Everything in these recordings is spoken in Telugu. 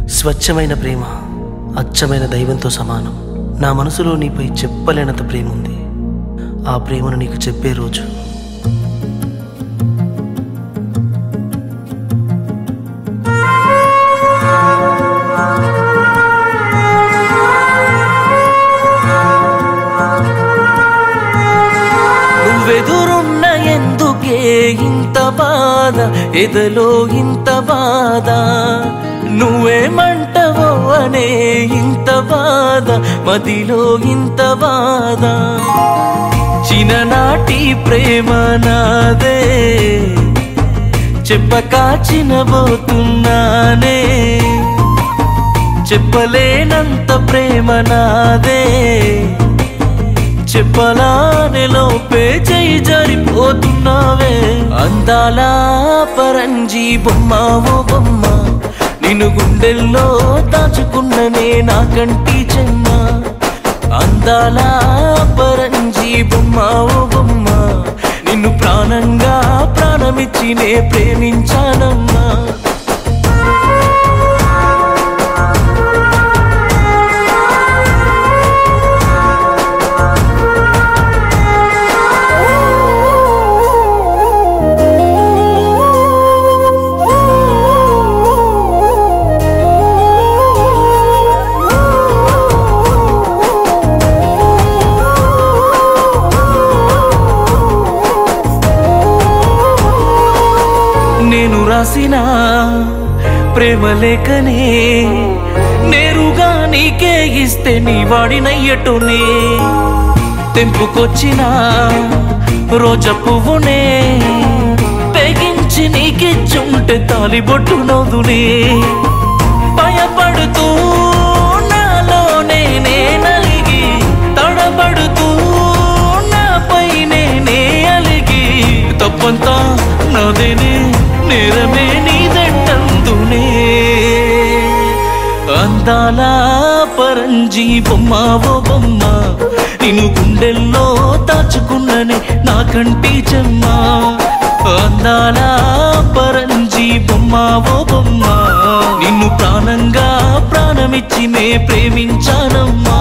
స్వచ్ఛమైన ప్రేమ అచ్చమైన దైవంతో సమానం నా మనసులో నీపై చెప్పలేనంత ప్రేమ ఉంది ఆ ప్రేమను నీకు చెప్పే రోజు నువ్వెదురున్న ఎందుకే ఇంత బాధ ఎదలో ఇంత బాధ నువ్వేమంటవో అనే ఇంత బాధ మదిలో ఇంత బాధ చిన్ననాటి ప్రేమ నాదే చెప్పక చినబోతున్నానే చెప్పలేనంత ప్రేమ నాదే చెప్పలానే లోపే చేయి జారిపోతున్నావే అందాల పరంజీ బొమ్మ ఓ బొమ్మ నిన్ను గుండెల్లో దాచుకున్ననే నా కంటి చెమ్మ అందాల పరంజీ బొమ్మ ఓ బొమ్మ నిన్ను ప్రాణంగా ప్రాణమిచ్చి నే ప్రేమించానమ్మా నేను రాసిన ప్రేమ లేఖనే నేరుగా నీకే ఇస్తే నీ వాడినయ్యటునే తెంపుకొచ్చిన రోజ పువ్వునే తెగించి నీకిచ్చుంటే తాలిబొట్టు నవ్వునే భయపడుతూ నాలోనే నే నలిగి తడబడుతూ నాపై నేనే అలిగి తప్పంతా నాదేనే నేరమే నీదంటందునే అందాల పరంజీ బొమ్మ ఓ బొమ్మ నిన్ను గుండెల్లో దాచుకున్ననే నా కంటి చెమ్మ అందాల పరంజీ బొమ్మ ఓ బొమ్మ నిన్ను ప్రాణంగా ప్రాణమిచ్చి నే ప్రేమించానమ్మా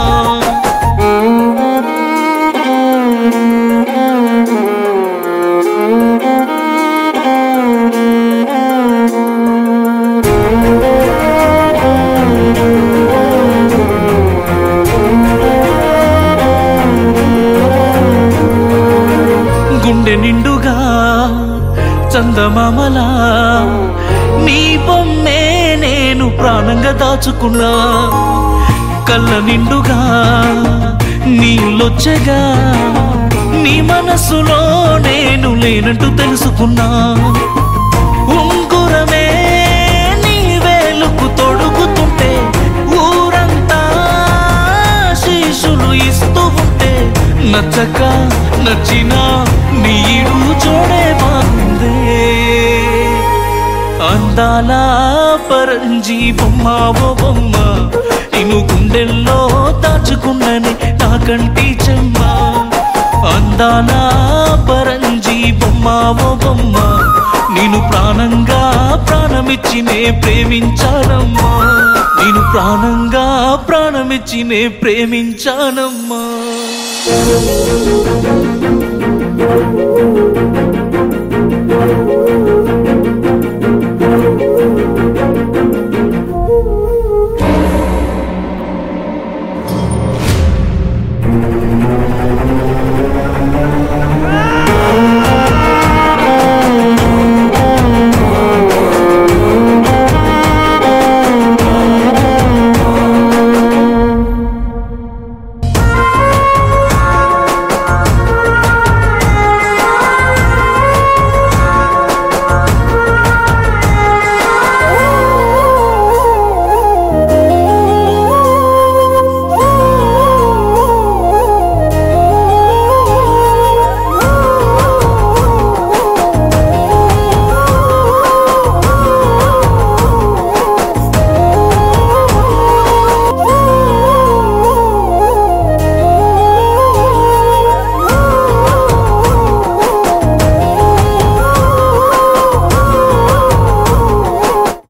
గుండె నిండుగా చందమామలా నీ బొమ్మే నేను ప్రాణంగా దాచుకున్నా కళ్ళ నిండుగా నీళ్ళొచ్చగా నీ మనసులో నేను లేనట్టు తెలుసుకున్నా ఉంగురమే నీ వేలుకు తొడుగుతుంటే ఊరంతా శీషులు ఇస్తూ ఉంటే నచ్చక నచ్చిన నీడు చూడే బాగుందే అందాల పరంజీ బొమ్మ ఓ బొమ్మ నిన్ను గుండెల్లో దాచుకున్నని నా కంటి చెమ్మ అందాల పరంజీ బొమ్మ ఓ బొమ్మ నేను ప్రాణంగా ప్రాణమిచ్చి నే ప్రేమించానమ్మా నేను ప్రాణంగా ప్రాణమిచ్చి నే ప్రేమించానమ్మా